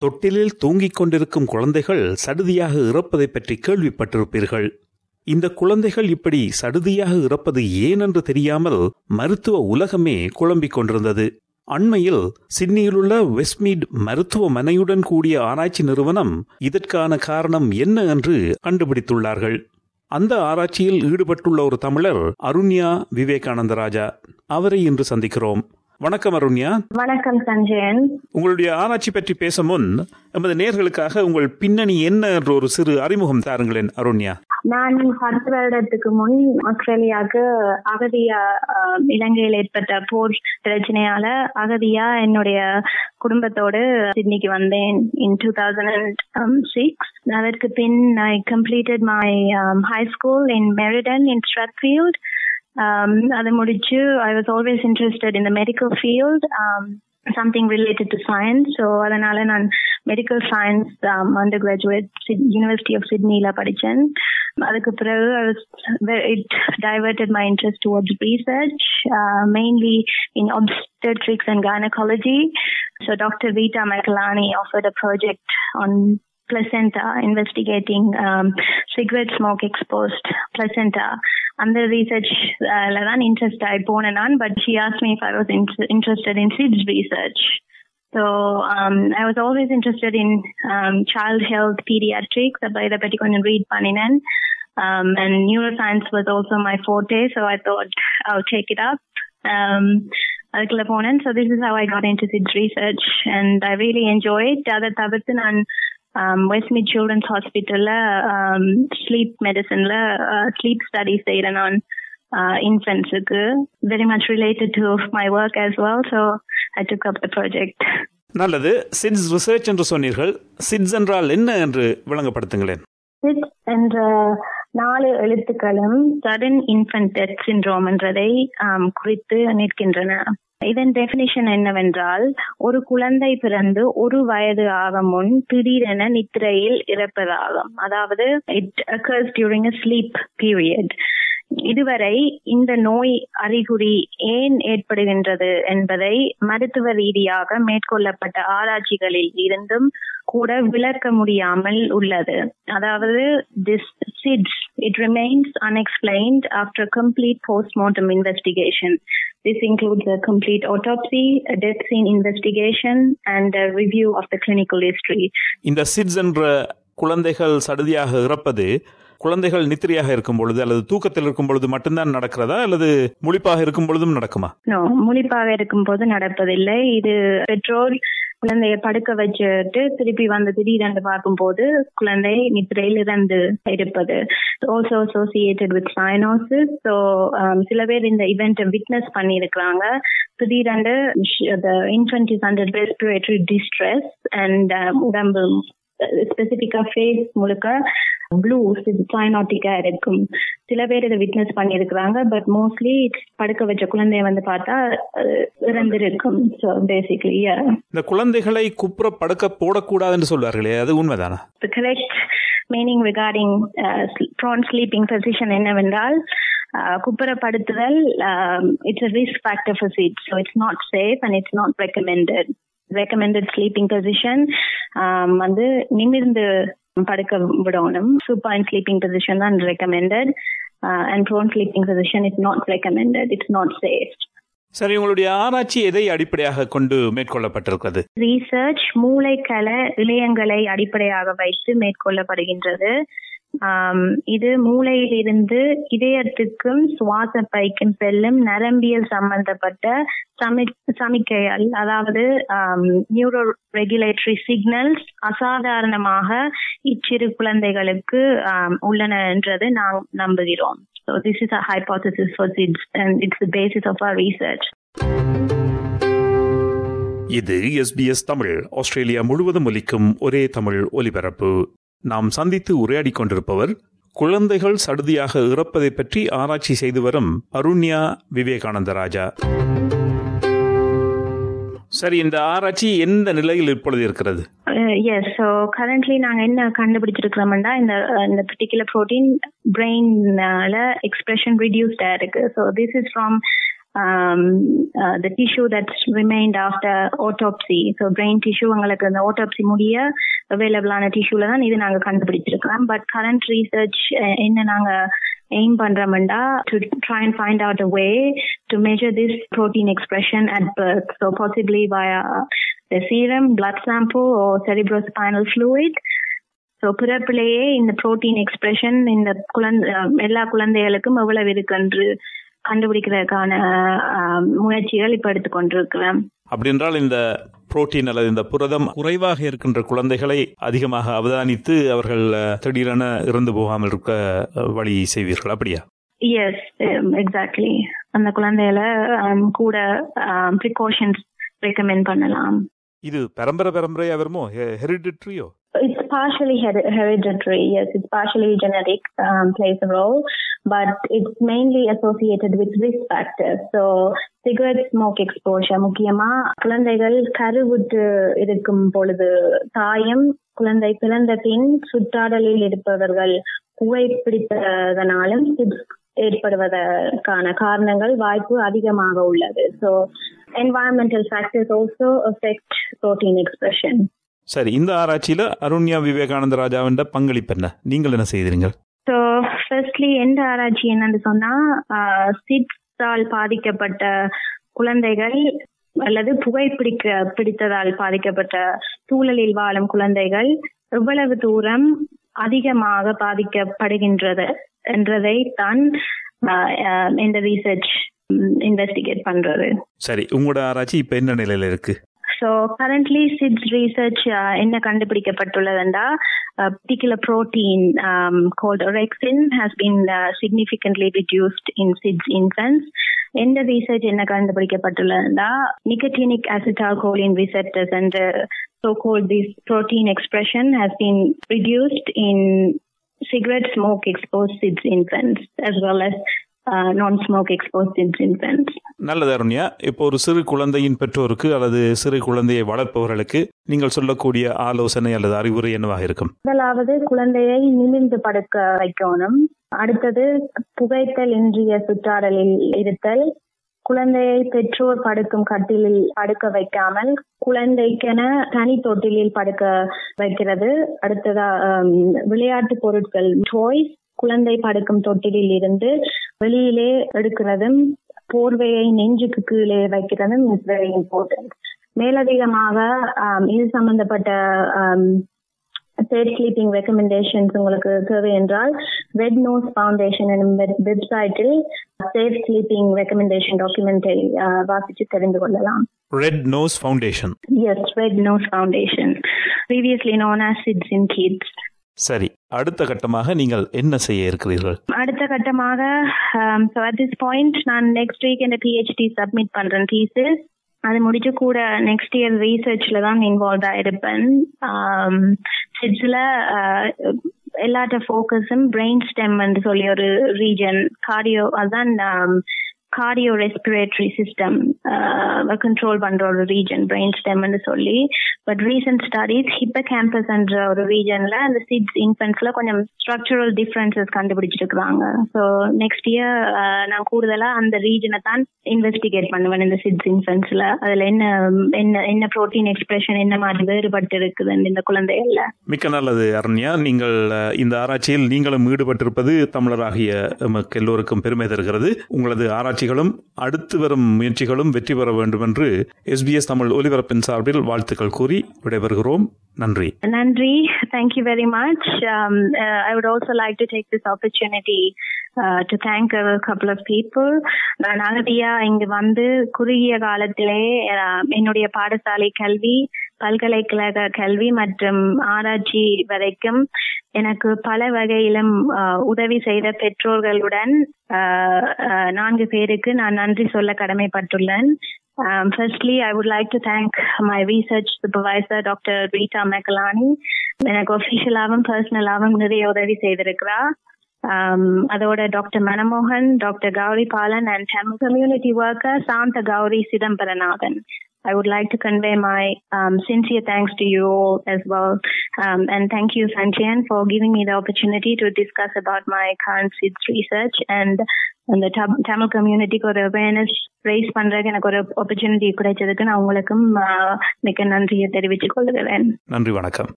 தொட்டிலில் தூங்கிக் கொண்டிருக்கும் குழந்தைகள் சடுதியாக இறப்பதை பற்றி கேள்விப்பட்டிருப்பீர்கள் இந்த குழந்தைகள் இப்படி சடுதியாக இறப்பது ஏன் என்று தெரியாமல் மருத்துவ உலகமே குழம்பிக் கொண்டிருந்தது அண்மையில் சிட்னியிலுள்ள வெஸ்ட்மீட் மருத்துவமனையுடன் கூடிய ஆராய்ச்சி நிறுவனம் இதற்கான காரணம் என்ன என்று கண்டுபிடித்துள்ளார்கள் அந்த ஆராய்ச்சியில் ஈடுபட்டுள்ள ஒரு தமிழர் அருண்யா விவேகானந்த ராஜா அவரை இன்று சந்திக்கிறோம் வணக்கம் அருண்யா வணக்கம் சஞ்சயன் உங்களுடைய ஆராய்ச்சி பற்றி பேச முன் நமது நேர்களுக்காக உங்கள் பின்னணி என்ன என்ற ஒரு சிறு அறிமுகம் தாருங்களேன் அருண்யா நான் பத்து வருடத்துக்கு முன் ஆஸ்திரேலியாவுக்கு அகதியா அஹ், இலங்கையில் ஏற்பட்ட போர் பிரச்சனையால அகதியா என்னுடைய குடும்பத்தோடு சிட்னிக்கு வந்தேன் இன் டூ தௌசண்ட் சிக்ஸ் அதற்கு பின் I completed my high school in Meriden in Strathfield அதை முடிச்சு I was always interested in the medical field something related to science. So அதனால நான் medical science under graduate university of சிட்னில படித்தேன் அதுக்கு பிறகு it diverted my interest towards research mainly in obstetrics and gynecology. So Dr. Vita Makalani offered a project on placenta investigating um, cigarette smoke exposed placenta under research uh, தான் interest ஆகி போனேன் நான் but she asked me if I was in- interested in SIDS research so um, I was always interested in um, child health pediatrics அப்ப இதை பற்றி கொஞ்சம் read பண்ணினேன் um, and neuroscience was also my forte so I thought I'll take it up um, அதுக்குள்ள போனேன் so this is how I got into SIDS research and I really enjoy it அதை தவிர்த்து நான் வெஸ்ட்மிட் சில்ட்ரன்ஸ் ஹாஸ்பிட்டல்ல sleep மெடிசன்ல sleep study செய்யறேன் நான் இன்ஃபென்ட்ஸுக்கு very much related to my work as well so I took up the project நல்லது SIDS research என்று சொன்னீர்கள் சிட்ஸ் என்றால் என்ன என்று விளங்கப்படுத்துங்களேன் சிட் என்ற நாலு எழுத்துக்களும் சடன் இன்ஃபென்ட் டெத் சிண்ட்ரோம் என்றதை ஆம், குறித்து நிற்கின்றன இதன் டெபினிஷன் என்னவென்றால் ஒரு குழந்தை பிறந்து ஒரு வயது ஆகும் முன் திடீரென நித்திரையில் இறப்பதாகும் அதாவது it occurs during a sleep period இதுவரை இந்த நோய் அறிகுறி ஏன் ஏற்படுகின்றது என்பதை மருத்துவ ரீதியாக மேற்கொள்ளப்பட்ட ஆராய்ச்சிகளில் இருந்தும் கூட விளக்க முடியாமல் உள்ளது அதாவது this SIDS it remains unexplained after complete postmortem investigation this includes a complete autopsy a death scene investigation and a review of the clinical history இந்த சிட்ஸ் என்ற குழந்தைகள் சடுதியாக இறப்பது குழந்தைகள் நித்திரையாக இருக்கும் பொழுது அல்லது தூக்கத்தில் இருக்கும் பொழுது மட்டும்தான் நடக்கிறதா அல்லது முழிப்பாக இருக்கும் பொழுதும் நடக்குமா நோ முழிப்பாக இருக்கும்போது நடப்பதில்லை இது பெற்றோர் குழந்தைய படுக்க வச்சுட்டு திருப்பி வந்து திடீரென்று பார்க்கும்போது குழந்தை நித்திரையில் இறந்து இருப்பது also associated with cyanosis so சில பேர் இந்த இவெண்ட்டை விட்னஸ் பண்ணியிருக்கிறாங்க திடீரென்று infant is under respiratory distress and உடம்பு ஸ்பெசிபிக்கா ஃபேஸ் முழுக்க ப்ளூ சைனாட்டிக்கா இருக்கும் சில பேர் இதை விட்னஸ் பண்ணியிருக்கிறாங்க பட் மோஸ்ட்லி படுக்க வச்ச குழந்தைய வந்து பார்த்தா அஹ், இறந்திருக்கும் ஸோ பேசிக்லி இந்த குழந்தைகளை குப்புற படுக்க போடக்கூடாதுன்னு சொல்வார்களே அது உண்மைதானா the correct meaning regarding uh, sl- prone sleeping position என்னவென்றால் uh, குப்புறப்படுத்துதல் um, it's a risk factor for SID so it's not safe and it's not recommended recommended sleeping position um, வந்து நிமிர்ந்து படுக்க விடணும் supine sleeping position தான் recommended uh, and prone sleeping position is not recommended it's not safe சரி உங்களுடைய ஆராய்ச்சி எதை அடிப்படையாக கொண்டு மேற்கொள்ளப்பட்டிருக்கிறது ரீசர்ச் மூளைக்கல இழையங்களை அடிப்படையாக வைத்து மேற்கொள்ளப்படுகின்றது ஆம், இது மூளையிலிருந்து இதயத்துக்கும் சுவாச பைக்கும் செல்லும் நரம்பியல் சம்பந்தப்பட்ட சமி- சமிக்கைகள் அதாவது நியூரோ ரெகுலேட்டரி சிக்னல்ஸ் அசாதாரணமாக இச்சிறு குழந்தைகளுக்கு ஆம், உள்ளன என்றது நாம் நம்புகிறோம் So this is a hypothesis for SIDS and it's the basis of our research. இது எஸ்பிஎஸ் தமிழ் ஆஸ்திரேலியா முழுவதும் ஒலிக்கும் ஒரே தமிழ் ஒலிபரப்பு நாம் சந்தித்து உரையாடிக் கொண்டிருப்பவர் குழந்தைகள் சடுதியாக இறப்பதை பற்றி ஆராய்ச்சி செய்து வரும் அருண்யா விவேகானந்த ராஜா சரி இந்த ஆராய்ச்சி எந்த நிலையில் இப்பொழுது இருக்கிறது எஸ் ஸோ கரண்ட்லி நாங்கள் என்ன கண்டுபிடிச்சிருக்கிறோம்னா இந்த இந்த பர்டிகுலர் ப்ரோட்டீன் பிரெயினால எக்ஸ்பிரஷன் ரிடியூஸ்டாக இருக்கு so this is from um, uh, the tissue that's remained after autopsy. So brain tissue உங்களுக்கு அந்த autopsy முடிய அவைலபிளான டிஷ்யூல தான் இது நாங்க கண்டுபிடிச்சிருக்கோம் பட் கரண்ட் ரிசர்ச் என்ன நாங்க aim பண்றோம்டா to try and find out a way to measure this protein expression at birth. So possibly via the serum, blood sample or cerebrospinal fluid. So பிறப்பிலேயே இந்த புரோட்டீன் எக்ஸ்பிரஷன் இந்த குழந்தை எல்லா குழந்தைகளுக்கும் எவ்வளவு இருக்குன்று கண்டுபிடிக்கிறதுக்கான முயற்சிகள் இப்ப எடுத்துக்கொண்டிருக்கிறேன் அப்படி என்றால் இந்த புரோட்டீன் அல்லது இந்த புரதம் குறைவாக இருக்கின்ற குழந்தைகளை அதிகமாக அவதானித்து அவர்கள் திடீரென இறந்து போகாமல் இருக்க வழி செய்வீர்கள் அப்படியா எஸ் எக்ஸாக்ட்லி அந்த குழந்தைகளை கூட ப்ரிகாஷன்ஸ் ரெக்கமெண்ட் பண்ணலாம் இது பரம்பரை பரம்பரையா வருமோ ஹெரிடிட்ரியோ It's partially her- hereditary, yes, it's partially genetic, um, plays a role, but it's mainly associated with risk factors. So, cigarette smoke exposure, முக்கியமா குழந்தைகள் கருவுற்று இருக்கும் பொழுது தாயம் குழந்தை பிறந்த பின் சுற்றாடலில் இருப்பவர்கள் புகைப்பிடிப்பதனாலும் ஏற்படுவதற்கான காரணங்கள் வாய்ப்பு அதிகமாக உள்ளது so environmental factors also affect protein expression. சரி இந்த ஆராய்ச்சியில அருண்யா விவேகானந்த ராஜாவின் பங்களிப்பு என்ன நீங்கள் என்ன செய்தீங்க ஸோ ஃபர்ஸ்ட்லி எந்த ஆராய்ச்சி என்னன்னு சொன்னா சிட்ஸால் பாதிக்கப்பட்ட குழந்தைகள் அல்லது புகைப்பிடிக்க பிடித்ததால் பாதிக்கப்பட்ட சூழலில் வாழும் குழந்தைகள் எவ்வளவு தூரம் அதிகமாக பாதிக்கப்படுகின்றது என்றதை தான் இந்த ரீசர்ச் இன்வெஸ்டிகேட் பண்றது சரி உங்களோட ஆராய்ச்சி இப்ப என்ன நிலையில இருக்கு ஸோ கரண்ட்லி சிட்ஸ் ரீசர்ச் என்ன கண்டுபிடிக்கப்பட்டுள்ளதுண்டா particular protein um, called orexin has been uh, significantly reduced in SIDS infants. எந்த ரீசர்ச் என்ன கண்டுபிடிக்கப்பட்டுள்ளதுன்னா நிகட்டினிக் அசிட்டால்கோலின் ரிசெப்டர்ஸ் என்ற so called this protein expression has been reduced in cigarette smoke exposed SIDS infants as well as நான் smoke exposed infants நல்லது அருண்யா இப்போ ஒரு சிறு குழந்தையின் பெற்றோருக்கு அல்லது சிறு குழந்தையை வளர்ப்பவர்களுக்கு நீங்கள் சொல்லக்கூடிய ஆலோசனை அல்லது அறிவுரை என்னவாக இருக்கும் முதலாவது குழந்தையை நிமிர்ந்து படுக்க வைக்கணும் அடுத்தது புகைத்தல் இன்றிய சுற்றாடலில் இருத்தல் குழந்தையை பெற்றோர் படுக்கும் கட்டிலில் படுக்க வைக்காமல் குழந்தைக்கென தனி தொட்டிலில் படுக்க வைக்கிறது அடுத்ததா விளையாட்டு பொருட்கள் டாய்ஸ் குழந்தை படுக்கும் தொட்டிலில் இருந்து வெளியிலே எடுக்கிறதும் போர்வையை நெஞ்சுக்கு கீழே வைக்கிறதும் இஸ் வெரி இம்பார்ட்டன்ட் மேலதிகமாக இது சம்பந்தப்பட்ட சேஃப் ஸ்லீப்பிங் ரெக்கமெண்டேஷன்ஸ் உங்களுக்கு தேவை என்றால் ரெட் நோஸ் ஃபவுண்டேஷன் எனும் வெப்சைட்டில் சேஃப் ஸ்லீப்பிங் ரெக்கமெண்டேஷன் டாக்குமெண்டை வாசித்து தெரிந்து கொள்ளலாம் Red Nose Foundation yes Red Nose Foundation previously known as SIDS in kids சரி அடுத்த கட்டமாக நீங்கள் என்ன செய்ய இருக்கிறீர்கள் அடுத்த கட்டமாக ஸோ அட் திஸ் பாயிண்ட் நான் நெக்ஸ்ட் வீக் இந்த பிஹெச்டி சப்மிட் பண்றேன் தீசிஸ் அது முடிச்சு கூட நெக்ஸ்ட் இயர் ரீசர்ச்ல தான் இன்வால்வ் ஆயிருப்பேன் சிட்ஸ்ல எல்லாட்ட ஃபோக்கஸும் பிரெயின் ஸ்டெம் சொல்லி ஒரு ரீஜன் கார்டியோ அதுதான் கார்டியோ ரெஸ்பிரேட்டரி சிஸ்டம் கண்ட்ரோல் பண்ற ஒரு ரீஜன் பிரெயின் ஸ்டெம்னு சொல்லி பட் ரீசெண்ட் ஸ்டடீஸ் ஹிப்ப கேம்பஸ் என்ற ஒரு ரீஜன்ல அந்த சிட்ஸ் இன்ஃபென்ட்ஸ்ல கொஞ்சம் ஸ்ட்ரக்சரல் டிஃபரன்சஸ் கண்டுபிடிச்சிருக்காங்க ஸோ நெக்ஸ்ட் இயர் நான் கூடுதலா அந்த ரீஜனை தான் இன்வெஸ்டிகேட் பண்ணுவேன் இந்த சிட்ஸ் இன்ஃபென்ட்ஸ்ல அதுல என்ன என்ன என்ன ப்ரோட்டீன் எக்ஸ்பிரஷன் என்ன மாதிரி வேறுபட்டு இருக்குதுன்னு இந்த குழந்தைகள்ல மிக்க நல்லது அரண்யா நீங்கள் இந்த ஆராய்ச்சியில் நீங்களும் ஈடுபட்டிருப்பது தமிழராகிய எமக்கு எல்லோருக்கும் பெருமை தருகிறது உங்களது ஆராய்ச்சி முயற்சிகளும் அடுத்து வரும் முயற்சிகளும் வெற்றி பெற வேண்டும் என்று எஸ்பிஎஸ் தமிழ் ஒலிபரப்பின் சார்பில் வாழ்த்துக்கள் கூறி விடைபெறுகிறோம் நன்றி நன்றி thank you very much I would also like to take this opportunity to thank couple of people நான் அகதியா இங்கு வந்து குறுகிய காலத்திலே என்னுடைய பாடசாலை கல்வி பல்கலைக்கழக கல்வி மற்றும் ஆராய்ச்சி வரைக்கும் எனக்கு பல வகையிலும் உதவி செய்த பெற்றோர்களுடன் நான்கு பேருக்கு நான் நன்றி சொல்ல கடமைப்பட்டுள்ளேன் Um, firstly, I would like to thank my research supervisor, Dr. Rita Mekalani. எனக்கு ஒஃபிஷியலாகவும் பர்சனலாகவும் நிறைய உதவி செய்திருக்கிறா அதோட டாக்டர் மனமோகன் doctor Gowri Balan and community worker Shantha Gowri Chidambaranathan I would like to convey my um, sincere thanks to you all as well. Um, and thank you, Sanchian, for giving me the opportunity to discuss about my current SIDS research and அந்த தமிழ் கம்யூனிட்டிக்கு ஒரு awareness rice பண்றதுக்கு எனக்கு ஒரு opportunity கிடைச்சதுக்கு நான் உங்களுக்கும் மிக்க நன்றியை தெரிவித்துக் கொள்கிறேன் நன்றி வணக்கம்